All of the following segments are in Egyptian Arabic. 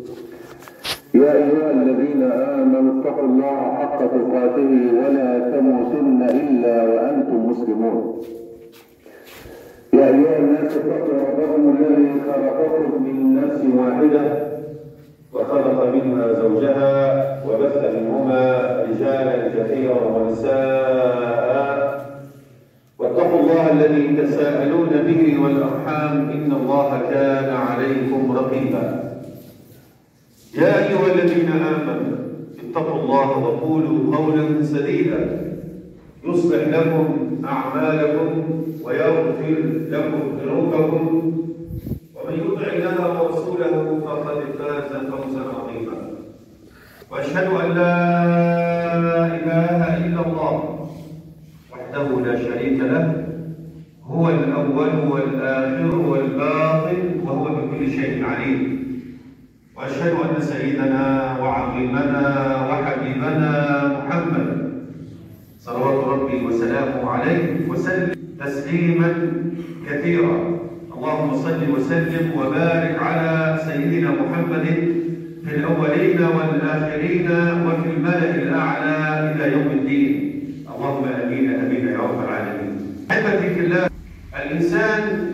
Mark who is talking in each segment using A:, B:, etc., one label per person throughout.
A: يا أيها الذين آمنوا اتقوا الله حق تقاته ولا تموتن إلا وأنتم مسلمون يا أيها الناس اتقوا ربكم الذي خلقكم من نفس واحدة وخلق منها زوجها وبث منهما رجالا كثيرا ونساء واتقوا الله الذي تساءلون به والأرحام إن الله كان عليكم رقيبا يا أيها الذين آمنوا اتقوا الله وقولوا قولا سديدا يصلح لكم أعمالكم ويغفر لكم ذنوبكم ومن يطع الله ورسوله فقد فاز فوزا عظيما واشهد ان لا اله الا الله وحده لا شريك له هو الاول والاخر والباطن وهو بكل شيء عليم واشهد ان سيدنا وعظيمنا وحبيبنا محمد صلوات ربي وسلامه عليه وسلم تسليما كثيرا اللهم صل وسلم وبارك على سيدنا محمد في الاولين والاخرين وفي الملا الاعلى الى يوم الدين اللهم امين امين يا رب العالمين احبتي في الله الانسان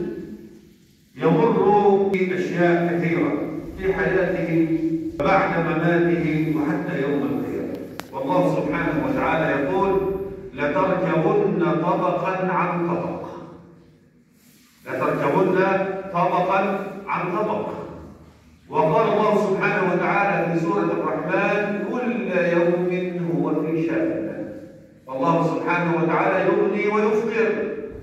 A: يمر باشياء كثيره في حياته بعد مماته وحتى يوم القيامه والله سبحانه وتعالى يقول لتركبن طبقا عن طبق لتركبن طبقا عن طبق وقال الله سبحانه وتعالى في سورة الرحمن كل يوم هو في شأن والله سبحانه وتعالى يغني ويفقر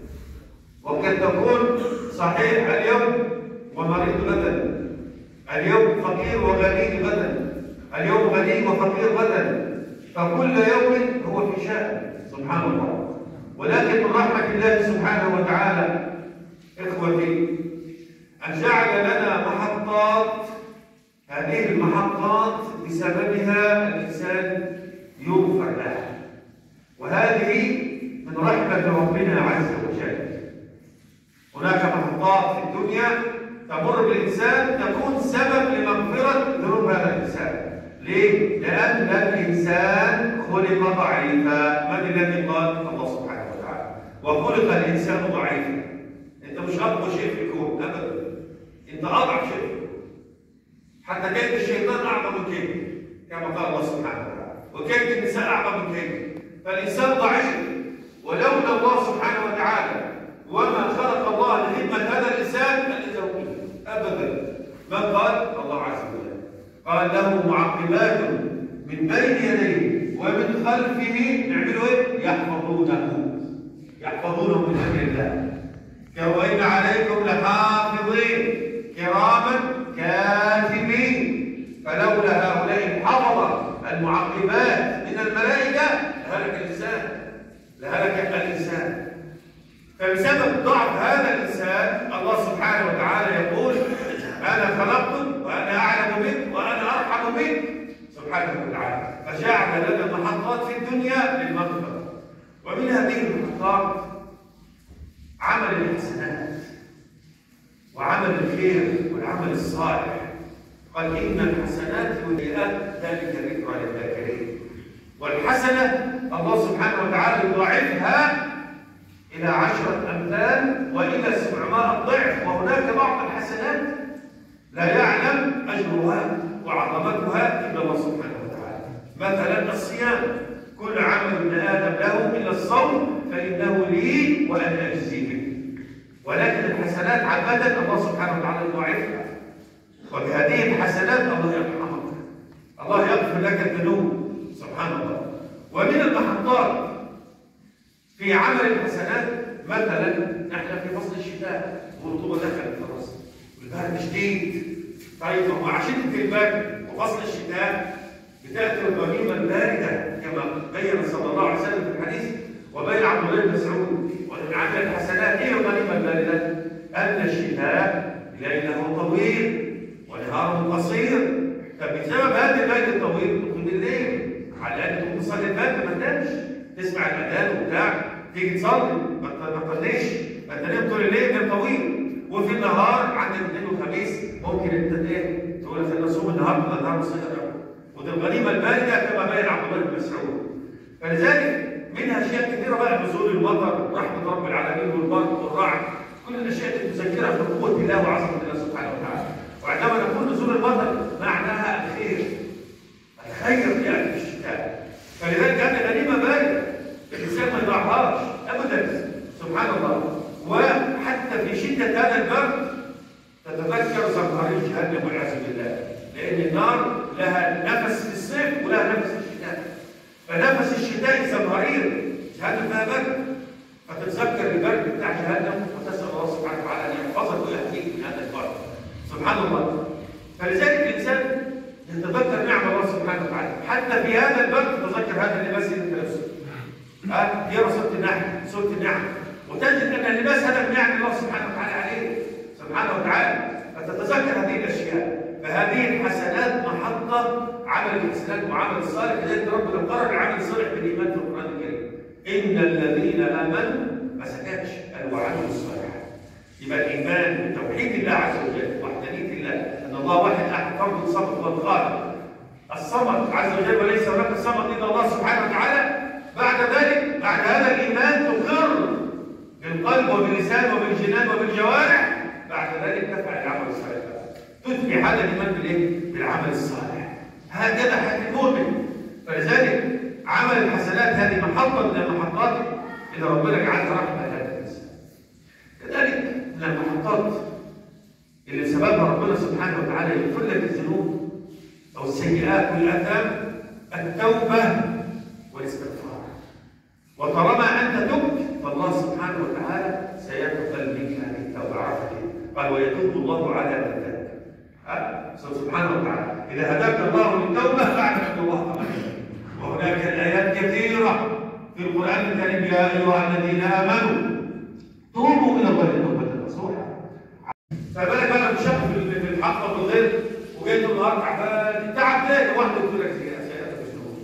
A: وقد تكون صحيح اليوم ومريض غدا اليوم فقير وغني غدا اليوم غني وفقير غدا فكل يوم هو في شأن سبحان الله ولكن من رحمة الله سبحانه وتعالى إخوتي أن جعل لنا محطات هذه المحطات بسببها الإنسان يغفر له وهذه من رحمة ربنا عز وجل هناك محطات في الدنيا تمر بالإنسان تكون سبب لمغفرة ذنوب هذا الإنسان ليه؟ لأن الإنسان خلق ضعيفا من الذي قال؟ الله سبحانه وتعالى وخلق الإنسان ضعيفا انت مش اقوى شيء في الكون ابدا انت اضعف شيء في الكون حتى كيد الشيطان اعظم من كيد كما قال الله سبحانه وتعالى وكيد النساء اعظم من كيد فالانسان ضعيف ولولا الله سبحانه وتعالى وما خلق الله لخدمه هذا الانسان لزوجه ابدا من قال الله عز وجل قال له معقبات من بين يديه ومن خلفه يعملوا ايه؟ يحفظونه يحفظونه من امر الله وإن عليكم لحافظين كراما كاتبين فلولا هؤلاء الحفظة المعقبات من الملائكة لهلك الإنسان لهلك الإنسان فبسبب ضعف هذا الإنسان الله سبحانه وتعالى يقول أنا خلقتك وأنا أعلم بك وأنا أرحم بك سبحانه وتعالى فجعل لنا محطات في الدنيا للمغفرة ومن هذه المحطات عمل الحسنات وعمل الخير والعمل الصالح قال إن الحسنات والسيئات ذلك ذكرى للذاكرين والحسنة الله سبحانه وتعالى يضاعفها إلى عشرة أمثال وإلى سبعمائة ضعف وهناك بعض الحسنات لا يعلم أجرها وعظمتها إلا الله سبحانه وتعالى مثلا الصيام كل عمل ابن آدم له إلا الصوم فإنه لي وأنا أجزي به ولكن الحسنات عامة الله سبحانه وتعالى يضاعفها وبهذه الحسنات الله يرحمك الله يغفر لك الذنوب سبحان الله ومن المحطات في عمل الحسنات مثلا نحن في فصل الشتاء والرطوبه دخلت خلاص والبرد شديد طيب هو عشان في البرد وفصل الشتاء بتاتي الغنيمه البارده كما بين صلى الله عليه وسلم في الحديث وبين عبد الله بن مسعود ومن عمل الحسنات ايه الغنيمه البارده؟ ان الشتاء ليله طويل ونهاره قصير فبسبب هذا الليل الطويل تدخل الليل على الاقل تقوم تصلي الفجر ما تنامش تسمع الاذان وبتاع تيجي تصلي ما تطنش ما انت نام طول الليل كان طويل وفي النهار عندك اثنين وخميس ممكن انت ايه يقول لك نصوم النهارده النهارده صيام ودي الغنيمه البارده كما بين عبد الله بن مسعود فلذلك منها اشياء كثيره بقى نزول المطر ورحمه رب العالمين والبرد والرعد كل الاشياء دي تذكرها بقوه الله وعظمه الله سبحانه وتعالى وعندما نقول نزول المطر معناها الخير الخير يعني في الشتاء فلذلك هذه غنيمه بارده الانسان ما يضيعهاش ابدا سبحان الله وحتى في شده هذا البرد تتذكر زمهرير جهنم والعياذ بالله لان النار لها نفس في الصيف ولها نفس في الشتاء فنفس الشتاء زمهرير جهنم فيها برد فتتذكر البرد بتاع جهنم وتسال الله سبحانه وتعالى ان يحفظك ويهديك من هذا البرد سبحان الله فلذلك الانسان يتذكر نعم الله سبحانه وتعالى حتى في هذا البرد تتذكر هذا اللباس اللي انت لابسه ها يرى سوره النحل سوره النعم وتجد ان اللباس هذا من نعم الله سبحانه وتعالى عليه سبحانه وتعالى فتتذكر هذه الاشياء فهذه الحسنات محطه عمل الحسنات وعمل الصالح لذلك ربنا قرر العمل الصالح بالايمان في القران الكريم ان الذين امنوا ما سكتش قال وعملوا الصالحات يبقى الايمان بتوحيد الله عز وجل وحدانيه الله ان الله واحد احد فرد صمد والخالق الصمد عز وجل وليس هناك صمد الا الله سبحانه وتعالى بعد ذلك بعد هذا الايمان تقر بالقلب وباللسان وبالجنان وبالجوارح بعد ذلك تفعل العمل الصالح تتبع هذا الايمان بالايه؟ بالعمل الصالح هكذا حال المؤمن فلذلك عمل الحسنات هذه محطه من المحطات اذا ربنا جعلها رحمه لهذا الانسان كذلك من المحطات اللي بسببها ربنا سبحانه وتعالى يغفر لك الذنوب او السيئات والاثام التوبه والاستغفار وطالما انت تبت فالله سبحانه وتعالى سيقبل منك هذه التوبه عرفت قال ويتوب الله على من تاب سبحانه وتعالى اذا هداك الله للتوبه فاعلم ان الله قد وهناك الايات كثيره في القران الكريم يا ايها الذين امنوا توبوا الى الله توبه نصوحا فبالك بقى بتشق في الحق والغير وجيت النهارده تعبان تعب ليه؟ واحد يقول لك سيئات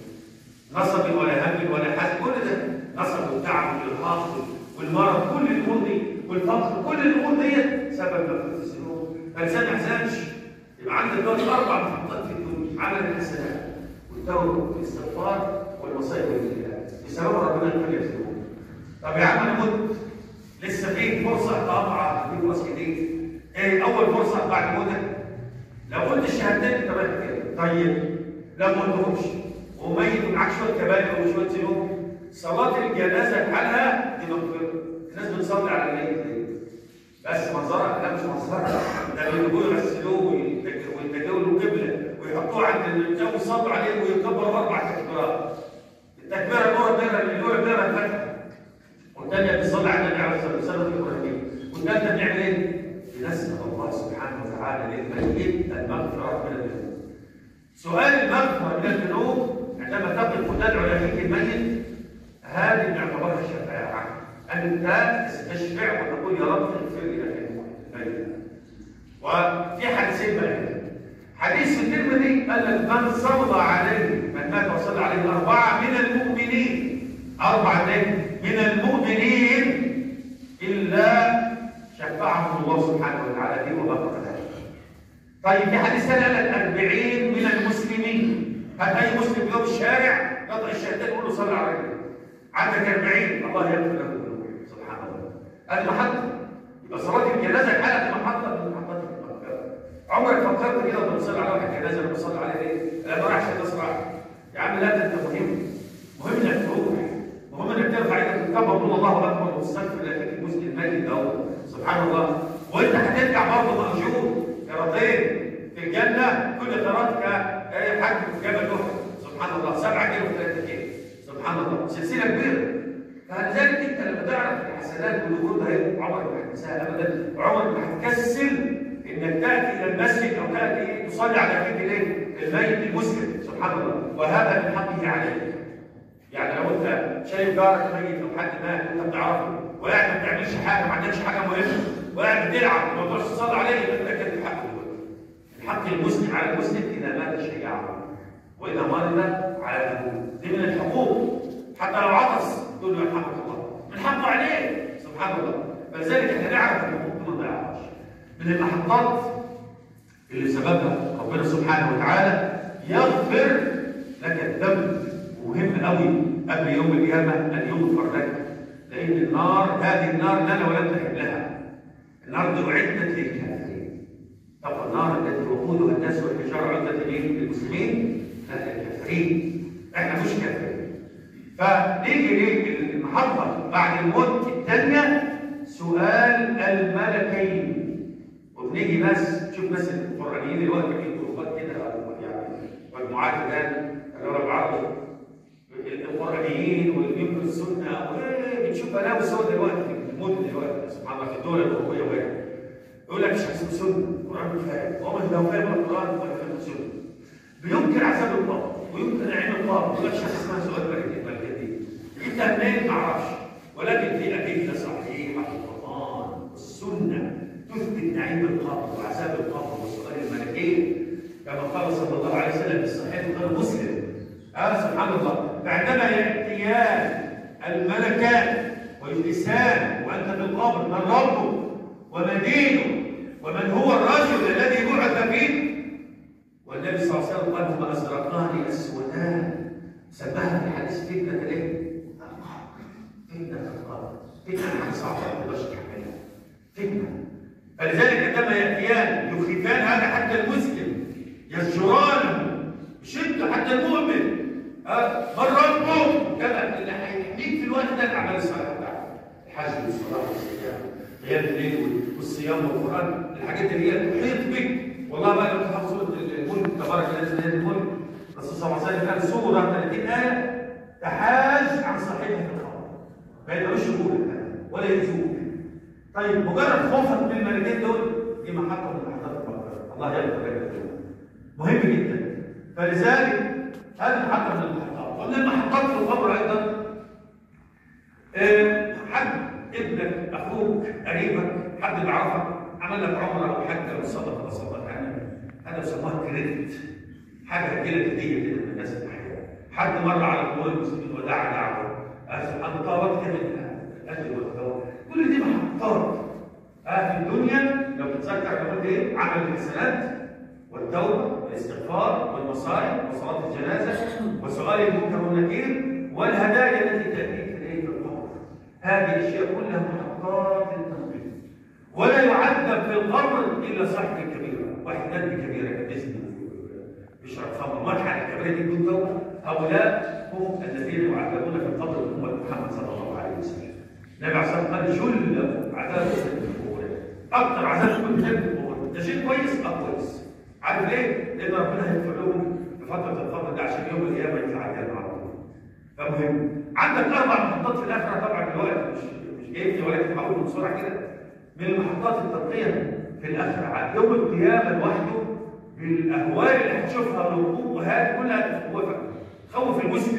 A: نصب ولا هم ولا حزن كل ده نصب والتعب والارهاق والمرض كل الامور دي والفقر كل الامور دي سبب مغفره الذنوب فالانسان ما يحزنش يبقى عندك دلوقتي اربع محطات في الدنيا عمل الحسنات والتوبه والاستغفار والمصائب والابتلاء بسبب ربنا يغفر لك الذنوب طب يا عم انا مت لسه في فرصه طبعا في فرص كتير ايه اول فرصه بعد موتك لو قلت الشهادتين انت رايح كده طيب لو ما قلتهمش وميت ومعاك شويه كبائر او شويه ذنوب صلاه الجنازه بحالها دي مغفره الناس بتصلي على الميت ليه؟ بس منظرها لا مش منظرها ده بيجوا يغسلوه ويتجاوزوا له قبله ويحطوه عند الجو يصلوا عليه ويكبروا اربع تكبيرات التكبيره الاولى بيرها الاولى بيرها الفتحه والثانيه بيصلي على النبي عليه الصلاه والسلام في ابراهيم والثالثه بنعمل ايه؟ بنسال الله سبحانه وتعالى للميت المغفره من الذنوب سؤال المغفره من الذنوب عندما تقف وتدعو لاخيك الميت هذه نعتبرها شفاعه انت تستشفع وتقول يا رب اغفر لي لك الميت وفي حديثين بقى حديث في الترمذي قال لك من صلى عليه من مات وصلى عليه اربعه من المؤمنين اربعه من المؤمنين الا شفعهم الله سبحانه وتعالى فيه وغفر له طيب في حديث ثاني قال لك 40 من المسلمين هل اي مسلم يوم الشارع يضع الشهادتين يقول له صلى عليه عندك 40 الله يغفر له ذنوبه سبحان الله هذه محطه يبقى صلاه الجنازه حاله محطه من محطات المغفره عمرك فكرت كده لما تصلي على واحد جنازه لما تصلي عليه ايه؟ لا ما راحش تصلي يا عم لا ده انت مهم مهم انك تروح مهم انك ترفع ايدك وتكبر تقول الله اكبر وتستغفر لاخيك المسلم الميت ده سبحان الله وانت هترجع برضه مأجور قراطين في الجنه كل قراط كحج في جبل احد سبحان الله 7 كيلو في 3 كيلو سبحان الله سلسله كبيره فلذلك انت لما تعرف الحسنات والوجود ده عمرك ما هتنساها ابدا وعمرك ما هتكسل انك تاتي الى المسجد او تاتي تصلي على اخيك الايه؟ الميت المسلم سبحان الله وهذا من حقه عليك يعني لو انت شايف جارك ميت او حد مات انت بتعرفه وقاعد ما بتعملش حاجه ما عندكش حاجه مهمه وقاعد بتلعب وما تقدرش تصلي عليه يبقى انت كده الحق الحق المسلم على المسلم اذا مات شيعه واذا مرض على ابوه دي من الحقوق حتى لو عطس تقول له يرحمك الله من حقه عليه سبحان الله فلذلك احنا نعرف الحقوق دي ما نضيعهاش من المحطات اللي سببها ربنا سبحانه وتعالى يغفر لك الذنب مهم قوي قبل يوم القيامه ان يغفر لك لان النار هذه النار لنا ولن تحلها النار دي اعدت للكافرين طب النار التي وقودها الناس والحجاره عدت للمسلمين لا للكافرين احنا مش كافرين فنيجي للمحطه بعد الموت الثانيه سؤال الملكين وبنيجي ناس تشوف ناس القرانيين دلوقتي في جروبات كده يعني مجموعات الان العرب العربي القرانيين واللي بينكروا السنه بتشوف بلاوي سوداء دلوقتي في المدن دلوقتي سبحان الله في الدول الاوروبيه وغيرها يقول لك مش هسيب سنه القران مش فاهم هو مش لو فاهم القران ولا فاهم السنه بينكر عذاب القبر وينكر نعيم القبر يقول لك مش اسمها سؤال ملكي انت منين ما اعرفش ولكن في ادله صحيحه في القران والسنه تثبت نعيم القبر وعذاب القبر وسؤال الملكين كما قال صلى الله عليه وسلم في الصحيح وقال مسلم آه سبحان الله فعندما يأتيان الملكان ويجلسان وأنت في القبر من ربك وما دينه ومن هو الرجل الذي بعث فيه والنبي صلى الله عليه وسلم قال هما أزرقان أسودان سماها في الحديث فتنة الايه؟ فتنة القبر فتنة حاجة صعبة ما تقدرش تحملها فتنة فلذلك عندما يأتيان يخيفان هذا حتى المسلم يزجرانه بشدة حتى المؤمن أه؟ من ربه كذا اللي هيحميك في الوقت ده الاعمال الصالحه بتاعتك الحج والصلاه والصيام قيام الليل والصيام والقران الحاجات اللي هي تحيط بك والله بقى لو تحفظ سوره الملك تبارك الذي لا الملك الرسول صلى الله عليه وسلم قال سوره 30 ايه تحاج عن صاحبها في القبر ما يقدروش يقولوا ولا يجوك طيب مجرد خوفك من الملكين دول دي محطه من محطات القبر الله يغفر لك مهم جدا فلذلك هذه محطة من المحطات ومن المحطات في القبر أيضا أه حد ابنك أخوك قريبك حد بيعرفك عمل لك عمرة أو حج أو صدقة أو صدقة يعني هذا يسموها كريدت حاجة كده هدية كده من الناس الأحياء حد مر على قبور المسلمين ودعا دعوة سبحان الله وقت كده الأجر والثواب كل دي محطات آه في الدنيا لو تتذكر كمان ايه عمل الحسنات والتوبة والاستغفار والمصائب وصلاة الجنازة وسؤال المنكر والنكير والهدايا التي تأتيك إليه في القبر هذه الأشياء كلها محطات للتنقية ولا يعذب في القبر إلا صاحب الكبيرة واحد ذنب كبيرة كبزني يشرب خمر ما كان الكبيرة دي بدون توبة هؤلاء هم الذين يعذبون في القبر أمة محمد صلى الله عليه وسلم النبي عليه الصلاة والسلام قال جل عذاب القبور أكثر عذاب كل ذنب القبور ده شيء كويس أه كويس عارف ليه؟ لأن ربنا هيغفر لهم في فترة القبر ده عشان يوم القيامة يطلع عليها على طول. فمهم عندك أربع محطات في الآخرة طبعا دلوقتي مش مش جايبني ولكن هقولهم بسرعة كده من المحطات الترقية في الآخرة عاد يوم القيامة لوحده بالأهوال اللي هتشوفها والوقوف وهذه كلها تخوفك تخوف المسلم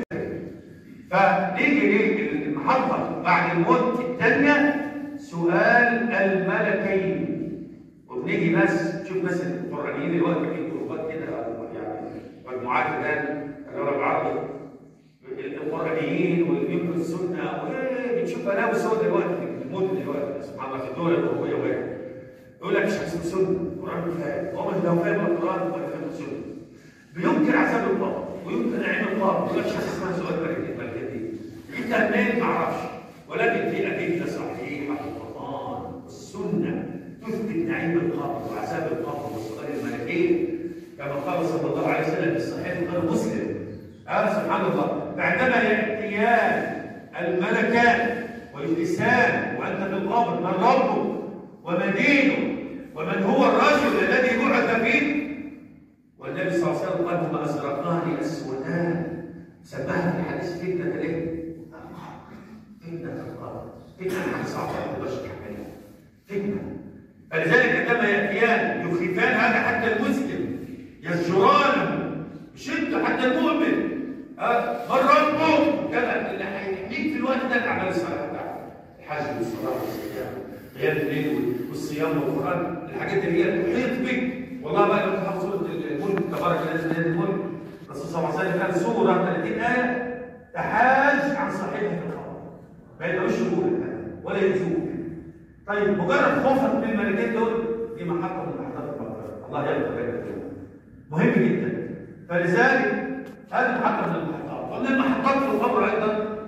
A: فنيجي للمحطة بعد الموت الثانية سؤال الملكين وبنيجي ناس تشوف ناس القرانيين دلوقتي في جروبات كده يعني مجموعات الان العرب العربي القرانيين واللي بينكروا السنه بتشوف بلاوي سوداء دلوقتي في المدن دلوقتي سبحان الله في الدول الاوروبيه وغيرها يقول لك مش هسيب سنه القران مش فاهم هو مش لو فاهم القران ولا فاهم السنه بينكر عذاب القبر وينكر نعيم القبر يقول لك مش اسمها سؤال ملكي انت منين ما اعرفش ولكن في ادله صحيحه في القران والسنه تثبت نعيم القبر وعذاب القبر وسؤال الملكين كما قال صلى الله عليه وسلم في الصحيح وقال مسلم آه سبحان الله فعندما يأتيان الملكان ويجلسان وأنت في القبر من ربك وما دينه ومن هو الرجل الذي بعث فيه والنبي صلى الله عليه وسلم قال هما أزرقان أسودان سماها في الحديث فتنة الايه؟ فتنة القبر فتنة حاجة صعبة ما تقدرش تحملها فتنة فلذلك عندما يأتيان يخيفان هذا حتى المسلم يزجرانه بشدة حتى المؤمن أه؟ من ربه كذا اللي هيحميك في الوقت ده الاعمال الصالحه بتاعتك الحج والصلاه والصيام قيام الليل والصيام والقران الحاجات اللي هي تحيط بك والله بقى لو تحفظ سوره الملك تبارك الذي لا الملك الرسول صلى الله عليه وسلم قال سوره 30 ايه تحاج عن صاحبها في القبر ما يقدروش يقولوا ولا يجوك طيب مجرد خوفك من الملكين دول دي محطه من محطات القبر الله يغفر لك
B: مهم جدا فلذلك هذه محطة من المحطات ومن المحطات في القبر أيضا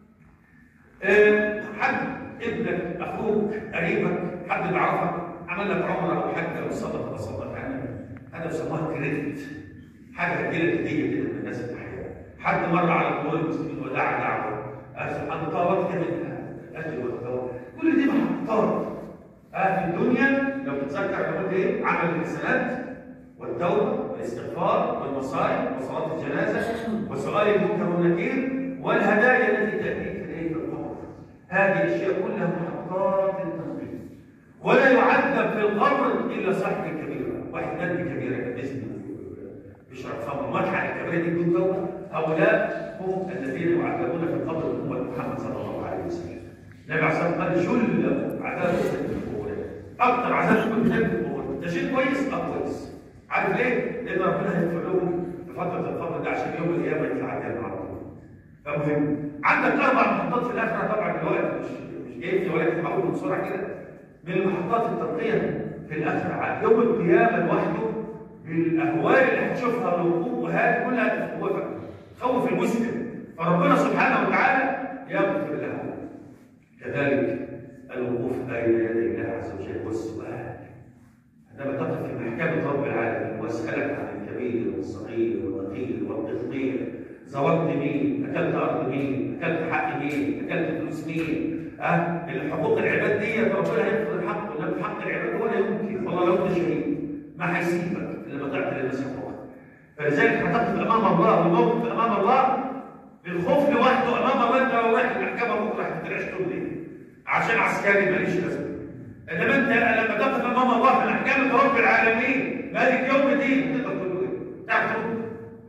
B: آه، حد ابنك أخوك قريبك حد بيعرفك عمل لك عمرة أو حج أو صدقة صدقة يعني هذا بيسموها كريدت حاجة هدية هدية كده من الناس الأحياء حد مر على قبور المسلمين ودعا دعوة آه، سبحان الله وقت كده أجل وقت كل دي محطات آه في الدنيا لو تتذكر قلت ايه عمل الحسنات والتوبه والاستغفار والمصائب وصلاه الجنازه وسؤال المنكر والنكير والهدايا التي تاتيك اليه في القبر هذه الاشياء كلها محطات للتنظيم ولا يعذب في القبر الا صاحب الكبيره واحد نبي كبيره كبسني يشرب خمر مات على الكبيره دي بدون توبه هؤلاء هم الذين يعذبون في القبر امه محمد صلى الله عليه وسلم النبي عليه الصلاه والسلام قال جل عذاب القبور اكثر عذاب يكون في القبور ده شيء كويس اه كويس عارف ليه؟ لان ربنا هيغفر لهم في فتره القبر ده عشان يوم القيامه يطلع عليها على طول فمهم عندك اربع محطات في الاخره طبعا دلوقتي مش مش جاي ولكن بقول بسرعه كده من المحطات الترقيه في الاخره يوم القيامه لوحده بالاهوال اللي هتشوفها والوقوف وهذه كلها تخوفك تخوف المسلم فربنا سبحانه وتعالى يغفر له كذلك الوقوف بين يدي الله عز وجل والسؤال عندما تقف في محكمة رب العالمين واسألك عن الكبير والصغير والنقير والقطمير زوجت مين؟ أكلت أرض مين؟ أكلت حق مين؟ أكلت فلوس مين؟ أه؟ الحقوق العباد دي ربنا هيغفر الحق ولا حق العباد ولا يمكن والله لو أنت شهيد ما هيسيبك إلا ما تعطي للناس حقوقها فلذلك هتقف أمام الله والموقف أمام الله الخوف لوحده أمام الله أنت لو رايح المحكمة بكرة هتترعش تقول ليه؟ عشان عسكري ماليش لازمه انما انت لما تقف امام الله في محكمه رب العالمين مالك يوم الدين تقدر تقول ايه؟ تعرف تقول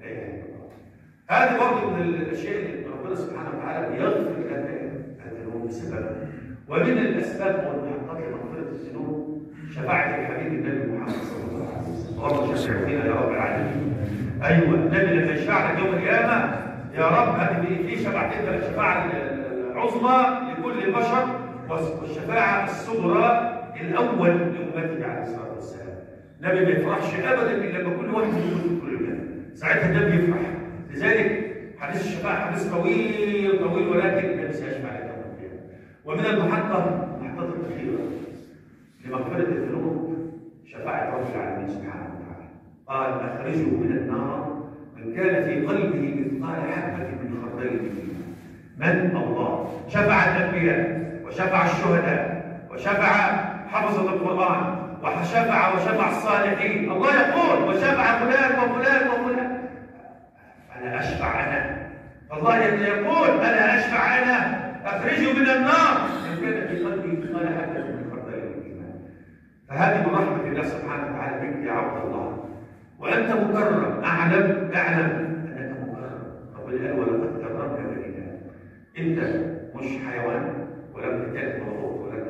B: هذه برضه من الاشياء اللي ربنا سبحانه وتعالى بيغفر لنا الذنوب بسببها ومن الاسباب والمحطات لمغفره الذنوب شفاعه الحبيب النبي محمد صلى الله عليه وسلم اللهم شفع فينا يا رب العالمين ايوه النبي لما يشفع لك يوم القيامه يا رب هذه في شفاعتين الشفاعه العظمى لكل البشر والشفاعة الصغرى الأول لأمته عليه الصلاة والسلام. النبي ما يفرحش أبدا إلا لما كل واحد يكون في كل الجنة. ساعتها النبي يفرح. لذلك حديث الشفاعة حديث طويل طويل ولكن النبي سيشفع لك يوم القيامة. ومن المحطة المحطة الأخيرة لمغفرة الذنوب شفاعة رب العالمين سبحانه وتعالى. قال أخرجوا من النار من كان في قلبه مثقال حبة من خردل من من الله شفع الأنبياء وشفع الشهداء وشفع حفظة القرآن وشفع وشفع الصالحين الله يقول وشفع فلان وفلان وفلان أنا أشفع أنا الله يقول أنا أشفع أنا أخرجه من النار إن كان في قلبي مثقال حبة من خردل الإيمان فهذه من رحمة الله سبحانه وتعالى بك يا عبد الله وأنت مكرم أعلم أعلم أنك مكرم ربنا قال ولقد كرمنا بني آدم أنت مش حيوان ولم تكن مضغوط ولم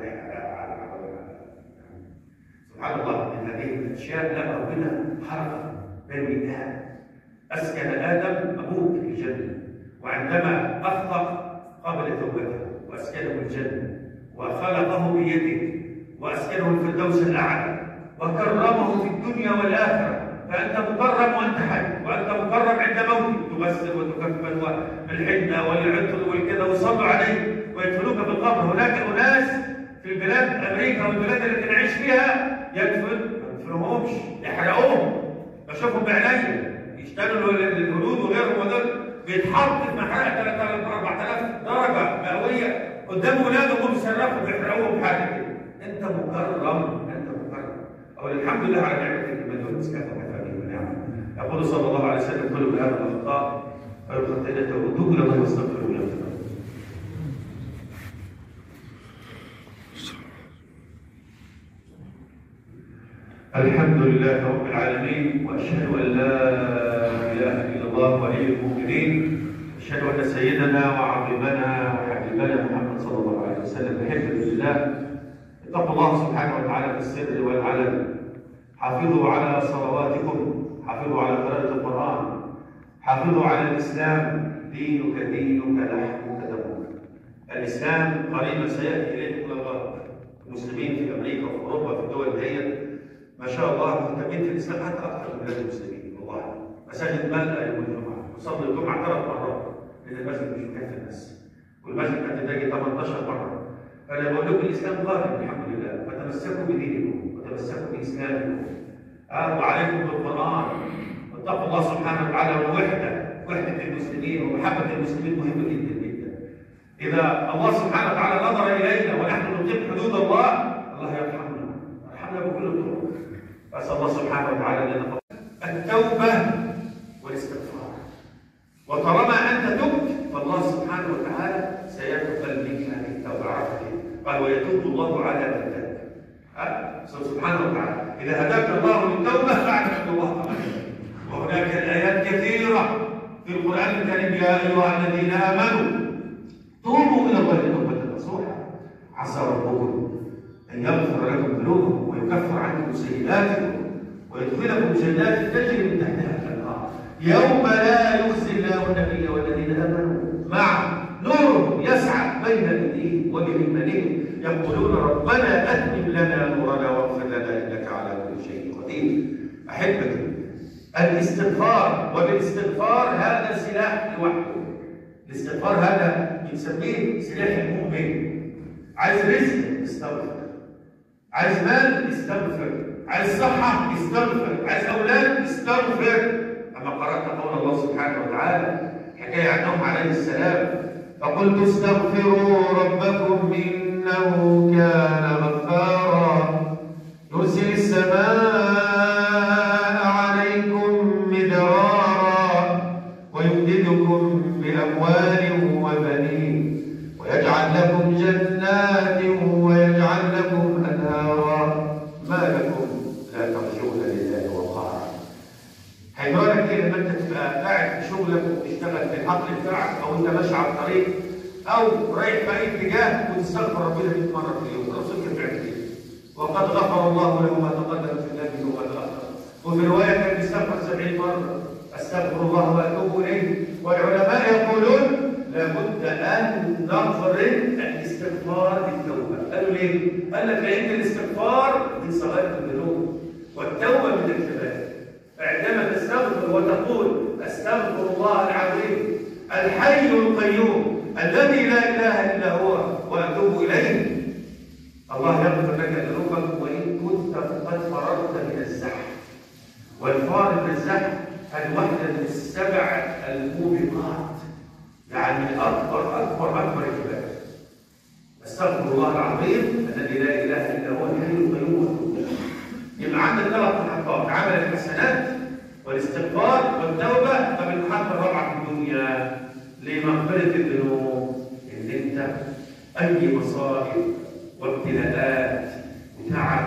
B: سبحان الله من هذه الاشياء لا ربنا حركه بين ادم اسكن ادم ابوه في الجنه وعندما اخطا قبل توبته واسكنه الجنه وخلقه بيده واسكنه الفردوس الاعلى وكرمه في الدنيا والاخره فانت مكرم وانت حي وانت مكرم عند موتك تغسل وتكفن بالحنه والعطر والكذا ويصلوا عليك ويدفنوك في القبر هناك اناس في البلاد امريكا والبلاد التي نعيش فيها يدفن ما يدفنوهمش يحرقوهم بشوفهم بعينيا يشتغلوا الهنود وغيرهم ودول بيتحط في محرقه 3000 4000 درجه مئويه قدام ولادهم بيصرفوا بيحرقوهم بحاجه كده انت مكرم انت مكرم او الحمد لله على نعمه الايمان والاسكان وكفى به النعمه يقول صلى الله عليه وسلم كل هذا الاخطاء فيقتلته وتوب الى الله واستغفره له الحمد لله رب العالمين واشهد ان لا اله الا الله ولي المؤمنين اشهد ان سيدنا وعظيمنا وحبيبنا محمد صلى الله عليه وسلم احبه لله اتقوا الله سبحانه وتعالى في السر والعلن حافظوا على صلواتكم حافظوا على قراءه القران حافظوا على الاسلام دينك دينك لحمك دمك الاسلام قريبا سياتي اليكم الى الغرب المسلمين في امريكا وفي اوروبا في الدول ديت ما شاء الله مهتمين في الاسلام حتى اكثر من بلاد المسلمين مساجد ملأ يوم الجمعة وصلي الجمعة ثلاث مرات لأن المسجد مش مكفي الناس والمسجد قد تلاقي 18 مرة فأنا بقول لكم الإسلام قادم الحمد لله فتمسكوا بدينكم وتمسكوا بإسلامكم أرضوا عليكم بالقرآن واتقوا الله سبحانه وتعالى والوحدة وحدة المسلمين ومحبة المسلمين مهمة جدا جدا إذا الله سبحانه وتعالى نظر إلينا ونحن نقيم حدود الله الله يرحمنا يرحمنا بكل الطرق أسأل الله سبحانه وتعالى لنا التوبة والاستغفار وطالما أنت تبت فالله سبحانه وتعالى سيقبل منك هذه التوبة عرفت قال ويتوب الله على من تاب أه؟ سبحانه وتعالى إذا هداك الله للتوبة فاعلم أن الله قبل وهناك الآيات كثيرة في القرآن الكريم يا أيها الذين آمنوا توبوا إلى الله توبة نصوحا عسى ربكم أن يغفر لكم ذنوبكم ويكفر عنكم سيئاتكم ويدخلكم جنات تجري من تحتها الأنهار يوم لا يخزي الله النبي والذين آمنوا معه نورهم يسعى بين أيديهم وبأيمانهم يقولون ربنا أتمم لنا نورنا واغفر لنا إنك على كل شيء قدير أحبتي الاستغفار وبالاستغفار هذا سلاح لوحده الاستغفار هذا بنسميه سلاح المؤمن عايز رزق استغفر عايز مال استغفر عايز صحة استغفر عايز أولاد استغفر أما قرأت قول الله سبحانه وتعالى حكاية عن نوح عليه السلام فقلت استغفروا ربكم إنه كان غفارا يرسل السماء عليكم مدرارا ويمددكم بأموال وبنين ويجعل لكم جنات ويجعل لكم أنهارا ما لكم لا ترجون لله وقارا هيقولك ايه لما انت تبقى قاعد في شغلك وبتشتغل في الحقل بتاعك او انت ماشي على الطريق او رايح في اي اتجاه وتستغفر ربنا 100 مره في اليوم الرسول كان بيعمل ايه؟ وقد غفر الله له ما تقدم في ذنبه وما تاخر وفي روايه كان بيستغفر 70 مره استغفر الله واتوب اليه والعلماء يقولون لابد ان نقرن الاستغفار بالتوبه قالوا ليه؟ قال لك لان الاستغفار من صغائر الذنوب والتوبه من الكبائر فعندما تستغفر وتقول استغفر الله العظيم الحي القيوم الذي لا اله الا هو واتوب اليه الله يغفر لك ذنوبك وان كنت قد فررت من الزحف والفار من الزحف هذه واحده من السبع الموبقات يعني اكبر اكبر اكبر الكبائر استغفر الله العظيم الذي لا اله الا هو الحي القيوم واتوب اليه يبقى عندك ثلاث محطات عمل الحسنات والاستغفار والتوبه طب المحطه الرابعه في الدنيا لمغفره الذنوب ان انت اي مصائب وابتلاءات وتعب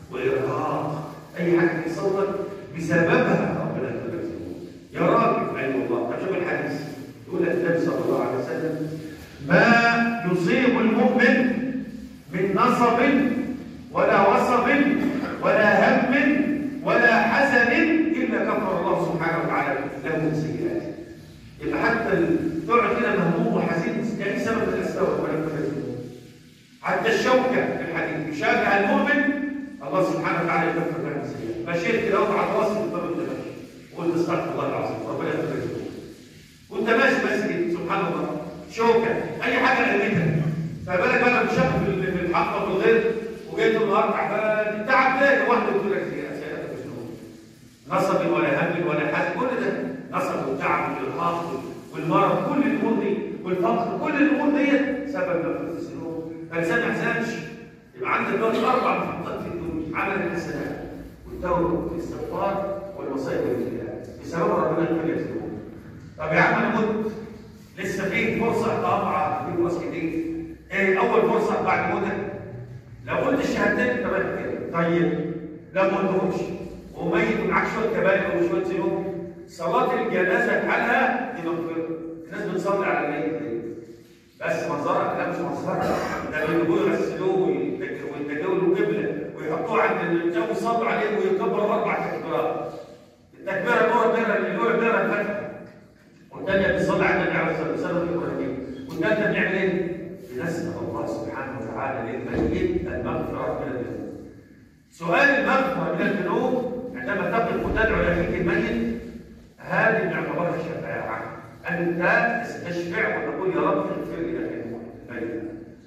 B: وارهاق اي حاجه يحصل لك بسببها ربنا يغفر لك الذنوب يا راجل اي أيوة والله طب شوف الحديث يقول لك النبي صلى الله عليه وسلم ما يصيب المؤمن من نصب ولا وصب ولا هم ولا حزن الا كفر الله سبحانه وتعالى له من سيئاته يبقى حتى تقعد كده مهموم وحزين يعني سبب من الاسباب ولا الذنوب حتى الشوكه في الحديث يشجع المؤمن الله سبحانه وتعالى يكفر له من سيئاته مشيت كده على الراس وانت ماشي وقلت استغفر الله العظيم ربنا يغفر لك وانت ماشي مسجد سبحان الله شوكه اي حاجه قلبتك فبالك بقى بتشق في الحق والغير وجيت النهارده تعبان تعب ليه واحده بتقول لك سيئاتك مجنون نصب ولا هم ولا حزن كل ده نصب والتعب والارهاق والمرض كل الامور دي والفقر كل الامور دي سبب مغفره الذنوب الانسان ما يحزنش يبقى عندك دلوقتي اربع محطات في الدنيا عمل الحسنات والتوبه والاستغفار والمصائب والابتلاء بسبب ربنا يغفر لك الذنوب طب يا عم انا مت لسه في فرصه طبعا في فرص كتير ايه اول فرصه بعد موتك لو قلت الشهادتين انت رايح كده طيب لو ما قلتهمش وميت ومعاك شويه كبائر وشويه ذنوب صلاه الجنازه بحالها دي مغفره الناس بتصلي على الميت ليه؟ بس منظرك لا مش منظرك ده بيجوا يغسلوه ويتجاوزوا له قبله ويحطوه عند الجو يصلوا عليه ويكبروا اربع تكبيرات التكبيره الاولى بيرة الاولى بيرة الفتح والثانيه بيصلي على النبي عليه الصلاه والسلام في ابراهيم والثالثه بنعمل ايه؟ بنسال الله سبحانه وتعالى للميت المغفره من الذنوب. سؤال المغفره من الذنوب عندما تقف وتدعو لاخيك الميت هذه نعتبرها شفاعة أنت تستشفع وتقول يا رب اغفر لي لك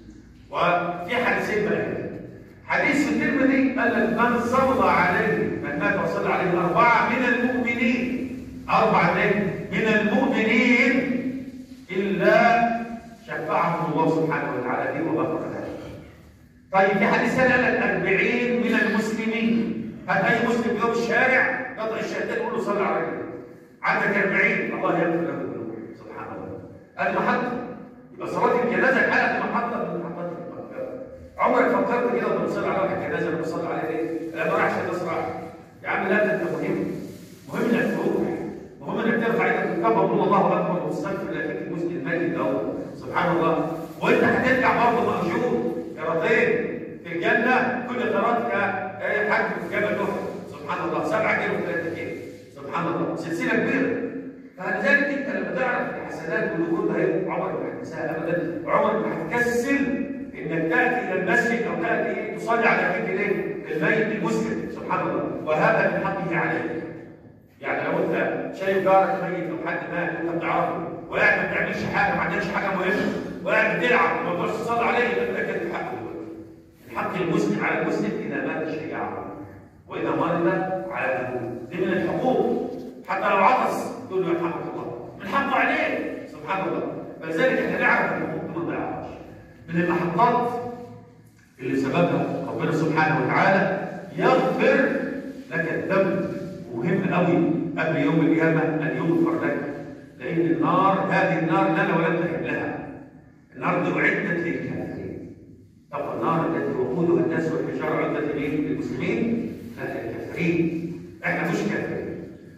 B: وفي حديثين بقى حديث في الترمذي قال لك من صلى عليه من مات وصلى عليه أربعة من المؤمنين أربعة من المؤمنين إلا شفعهم الله سبحانه وتعالى فيه وغفر له طيب في حديث ثاني قال لك 40 من المسلمين هل أي مسلم يوم الشارع يطلع الشهادتين يقول له صلي عليه عندك 40 الله يغفر له ذنوبه سبحان الله هذه محطة يبقى صلاة الجنازة الحالة محطة من محطات المغفرة عمرك فكرت كده لما تصلي على واحد جنازة لما تصلي عليه ايه؟ لا ما راحش الناس راح يا عم لا ده انت مهم مهم انك تروح مهم انك ترفع ايدك وتكبر تقول الله اكبر وتستغفر لاخيك المسلم المجد ده سبحان الله وانت هترجع برضه مأجور كرتين في الجنة كل قرارك حج في جبل أحد سبحان الله 7 كيلو و3 كيلو سبحان الله سلسلة كبيرة فلذلك انت لما تعرف الحسنات والوجود هي عمرك ما هتنساها ابدا عمرك ما هتكسل انك تاتي الى المسجد او تاتي تصلي على اخيك الايه؟ الميت المسلم سبحان الله وهذا من حقه عليك يعني لو انت شايف جارك ميت او حد مات وانت بتعرفه وقاعد ما بتعملش حاجه ما عندكش حاجه مهمه وقاعد بتلعب وما تقدرش تصلي عليه يبقى انت كده حقه حق المسلم على المسلم اذا مات شجاعه واذا مرض على ابوه دي من الحقوق حتى لو عطس تقول له يرحمك الله من حقه عليه سبحان الله فلذلك احنا نعرف الحقوق دي ما نضيعهاش من المحطات اللي سببها ربنا سبحانه وتعالى يغفر لك الذنب مهم قوي قبل يوم القيامه ان يغفر لك لان النار هذه النار لنا ولم تحب لها النار دي اعدت للكافرين طب النار التي وقودها الناس والحجاره عدت للمسلمين لا للكافرين احنا مش كافرين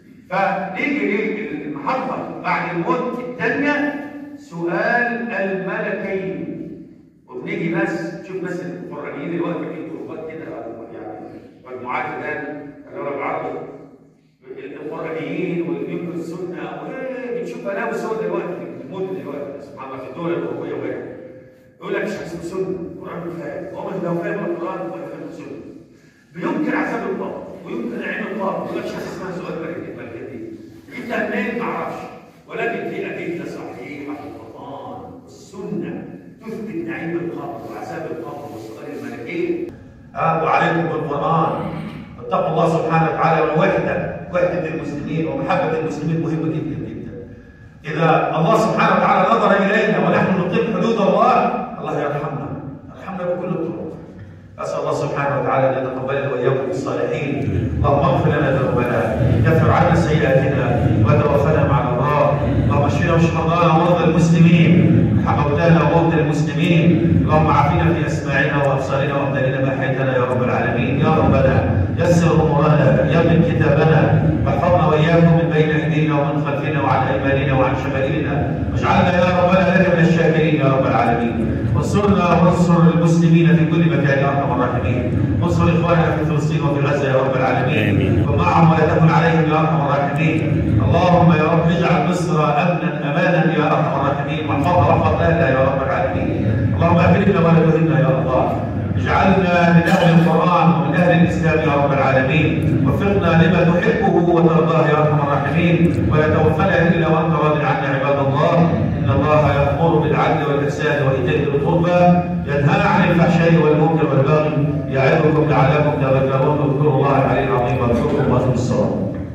B: فنيجي للمحطة بعد الموت الثانية سؤال الملكين وبنيجي ناس تشوف ناس القرآنيين دلوقتي في طرقات كده يعني مجموعات الآن العرب العربي القرآنيين واللي بينكروا السنة بتشوف بلاوي سوداء دلوقتي في الموت دلوقتي سبحان الله في الدول الأوروبية وغيرها يقول لك مش هسمع سنة القرآن مش فاهم هو لو فاهم القرآن ولا فاهم السنة بينكر عذاب الله ويمكن عين الله يقول لك شخص اسمها سؤال ملكتي انت منين ما اعرفش ولكن في ادله صحيحه في القران والسنه تثبت نعيم القبر وعذاب القبر والسؤال الملكي
A: آتوا عليكم بالقرآن اتقوا الله سبحانه وتعالى والوحدة وحدة المسلمين ومحبة المسلمين مهمة جدا جدا إذا الله سبحانه وتعالى نظر إلينا ونحن نقيم حدود الله الله يرحمنا يرحمنا بكل الطرق أسأل الله سبحانه وتعالى أن يتقبلنا وإياكم بالصالحين اللهم اغفر لنا ذنوبنا كفر عنا سيئاتنا وتوفنا مع الأبرار اللهم اشفنا واشف مرضانا ومرضى المسلمين موتانا وموتى المسلمين اللهم عافنا في أسماعنا وأبصارنا وأبداننا ما أحييتنا يا رب العالمين يا ربنا يسر أمورنا يمن كتابنا واحفظنا وإياكم من بين أيدينا ومن خلفنا وعن أيماننا وعن شمائلنا واجعلنا يا ربنا لك من الشاكرين يا رب العالمين وانصرنا وانصر المسلمين في كل مكان يا ارحم الراحمين وانصر اخواننا في فلسطين وفي غزه يا رب العالمين
C: آمين.
A: ومعهم ولا تكن عليهم يا ارحم الراحمين اللهم يا رب اجعل مصر امنا امانا يا ارحم الراحمين واحفظها واحفظ اهلها يا رب العالمين اللهم اكرمنا ولا تهنا يا الله اجعلنا من اهل القران ومن اهل الاسلام يا رب العالمين وفقنا لما تحبه وترضاه يا ارحم الراحمين ولا توفنا الا وانت راض عنا عباد الله ان الله يامر بالعدل والاحسان وايتاء ذي القربى ينهى عن الفحشاء والمنكر والبغي يعظكم لعلكم تذكرون اذكروا الله العلي العظيم واذكروا الله بالصلاه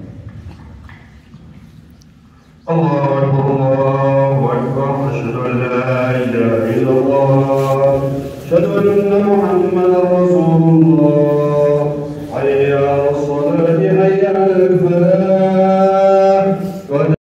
C: الله أكبر الله أكبر أشهد أن لا إله إلا الله أشهد أن محمدا رسول الله حي على الصلاة حي على